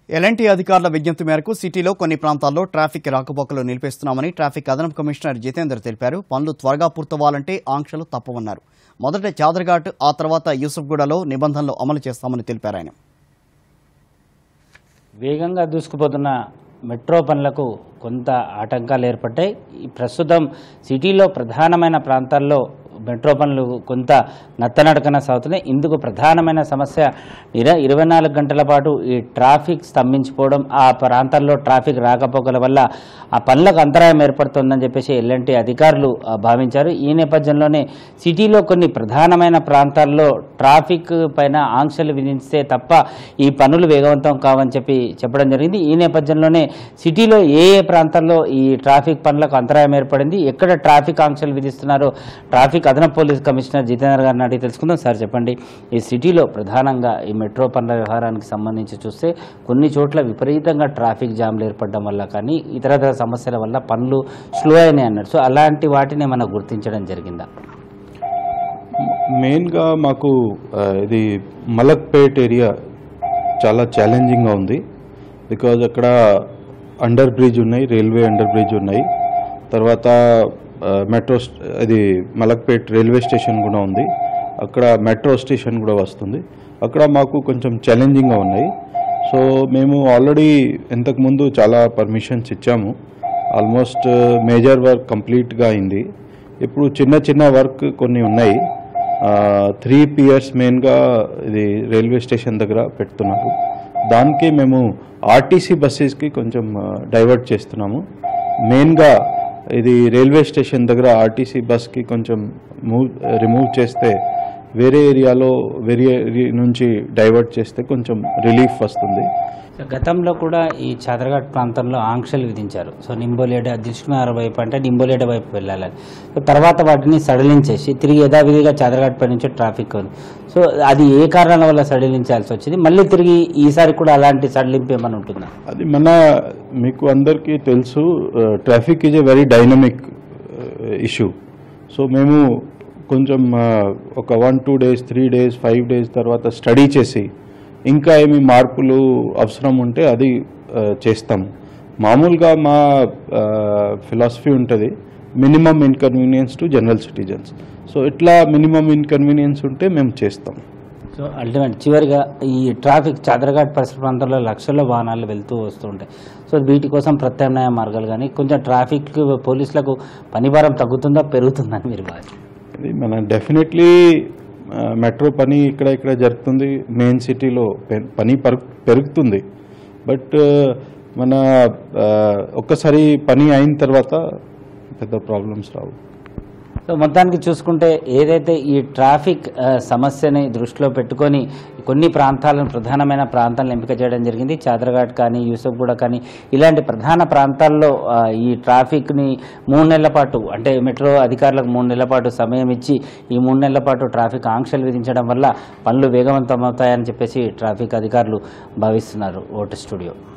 L&T అధికారుల విజ్ఞప్తి మేరకు సిటీలో కొన్ని ప్రాంతాల్లో ట్రాఫిక్ రాకపోకలు నిలిపేస్తున్నామని ట్రాఫిక్ అదనపు కమిషనర్ జితేందర్ తెలిపారు పనులు త్వరగా పూర్తవ్వాలంటే ఆంక్షలు తప్పవన్నారు మొదట చాదర్ఘాట్ ఆ తర్వాత యూసుఫ్గూడలో నిబంధనలు అమలు చేస్తామని తెలిపారు ఆయన వేగంగా దూసుకుపోతున్న మెట్రో పనులకు కొంత ఆటంకాలు ఏర్పడ్డాయి ఈ ప్రస్తుతం సిటీలో ప్రధానమైన ప్రాంతాల్లో మెట్రో పనులు కొంత నత్తనడకన సాగుతున్నాయి ఇందుకు ప్రధానమైన సమస్య ఇర ఇరవై నాలుగు గంటల పాటు ఈ ట్రాఫిక్ స్తంభించిపోవడం ఆ ప్రాంతాల్లో ట్రాఫిక్ రాకపోకల వల్ల ఆ పనులకు అంతరాయం ఏర్పడుతుందని చెప్పేసి ఎల్ఎన్టీ అధికారులు ఆ, భావించారు ఈ నేపథ్యంలోనే సిటీలో కొన్ని ప్రధానమైన ప్రాంతాల్లో ట్రాఫిక్ పైన ఆంక్షలు విధిస్తే తప్ప ఈ పనులు వేగవంతం కావని చెప్పి చెప్పడం జరిగింది ఈ నేపథ్యంలోనే సిటీలో ఏ ఏ ప్రాంతాల్లో ఈ ట్రాఫిక్ పనులకు అంతరాయం ఏర్పడింది ఎక్కడ ట్రాఫిక్ ఆంక్షలు విధిస్తున్నారో ట్రాఫిక్ అదనపు పోలీస్ కమిషనర్ జితేంద్ర గారిని అడిగి తెలుసుకుందాం సార్ చెప్పండి ఈ సిటీలో ప్రధానంగా ఈ మెట్రో పనుల వ్యవహారానికి సంబంధించి చూస్తే కొన్ని చోట్ల విపరీతంగా ట్రాఫిక్ జామ్లు ఏర్పడడం వల్ల కానీ ఇతరతర సమస్యల వల్ల పనులు స్లో అయినాయి అన్నారు సో అలాంటి వాటిని మనం గుర్తించడం జరిగిందా మెయిన్గా మాకు ఆ, ఇది మలక్పేట్ ఏరియా చాలా ఛాలెంజింగ్గా ఉంది బికాజ్ అక్కడ అండర్ బ్రిడ్జ్ ఉన్నాయి రైల్వే అండర్ బ్రిడ్జ్ ఉన్నాయి తర్వాత ఆ, మెట్రో స్ట్- ఇది మలక్పేట్ రైల్వే స్టేషన్ కూడా ఉంది అక్కడ మెట్రో స్టేషన్ కూడా వస్తుంది అక్కడ మాకు కొంచెం ఛాలెంజింగ్గా ఉన్నాయి సో మేము ఆల్రెడీ ఇంతకుముందు చాలా పర్మిషన్స్ ఇచ్చాము ఆల్మోస్ట్ మేజర్ వర్క్ కంప్లీట్గా అయింది ఇప్పుడు చిన్న చిన్న వర్క్ కొన్ని ఉన్నాయి త్రీ పియర్స్ మెయిన్గా ఇది రైల్వే స్టేషన్ దగ్గర పెడుతున్నారు దానికి మేము ఆర్టీసీ బస్సెస్కి కొంచెం డైవర్ట్ చేస్తున్నాము మెయిన్గా ఇది రైల్వే స్టేషన్ దగ్గర ఆర్టీసీ బస్కి కొంచెం మూవ్ రిమూవ్ చేస్తే వేరే ఏరియాలో వేరే ఏరియా నుంచి డైవర్ట్ చేస్తే కొంచెం రిలీఫ్ వస్తుంది సో గతంలో కూడా ఈ చాదరఘాట్ ప్రాంతంలో ఆంక్షలు విధించారు సో నింబోలేడ దిల్సుకున్నార వైపు అంటే నింబోలేడ వైపు వెళ్ళాలని సో తర్వాత వాటిని సడలించేసి తిరిగి యథావిధిగా చాదరఘాట్ పై నుంచి ట్రాఫిక్ ఉంది సో అది ఏ కారణాల వల్ల సడలించాల్సి వచ్చింది మళ్ళీ తిరిగి ఈసారి కూడా అలాంటి సడలింపు ఏమైనా ఉంటుందా అది మన మీకు అందరికీ తెలుసు traffic is a very dynamic issue so మేము కొంచెం ఆ, ఒక one two days three days five days తర్వాత స్టడీ చేసి ఇంకా ఏమి మార్పులు అవసరం ఉంటే అది ఆ, చేస్తాము మామూలుగా మా ఫిలాసఫీ ఉంటుంది minimum inconvenience to general citizens so ఇట్లా మినిమం ఇన్కన్వీనియన్స్ ఉంటే మేము చేస్తాం సో అల్టిమేట్ చివరిగా ఈ ట్రాఫిక్ చాదరఘాట్ పరిసర ప్రాంతాల్లో లక్షల్లో వాహనాలు వెళ్తూ వస్తూ ఉంటాయి సో వీటి కోసం ప్రత్యామ్నాయ మార్గాలు కానీ కొంచెం ట్రాఫిక్ పోలీసులకు పనిభారం తగ్గుతుందా పెరుగుతుందని మీరు భావిస్తారు ఇది మన డెఫినెట్లీ మెట్రో పని ఇక్కడ ఇక్కడ జరుగుతుంది మెయిన్ సిటీలో పె- పని పరు- పెరుగుతుంది బట్ మన ఆ, ఒక్కసారి పని అయిన తర్వాత పెద్ద ప్రాబ్లమ్స్ రావు సో మొత్తానికి చూసుకుంటే ఏదైతే ఈ ట్రాఫిక్ ఆ, సమస్యని దృష్టిలో పెట్టుకొని కొన్ని ప్రాంతాలను ప్రధానమైన ప్రాంతాలను ఎంపిక చేయడం జరిగింది చాదరఘాట్ కానీ యూసఫ్గూడ కానీ ఇలాంటి ప్రధాన ప్రాంతాల్లో ఆ, ఈ ట్రాఫిక్ని మూడు నెలల పాటు అంటే మెట్రో అధికారులకు మూడు నెలల పాటు సమయం ఇచ్చి ఈ మూడు నెలల పాటు ట్రాఫిక్ ఆంక్షలు విధించడం వల్ల పనులు వేగవంతం అవుతాయని చెప్పేసి ట్రాఫిక్ అధికారులు భావిస్తున్నారు ఓటు స్టూడియో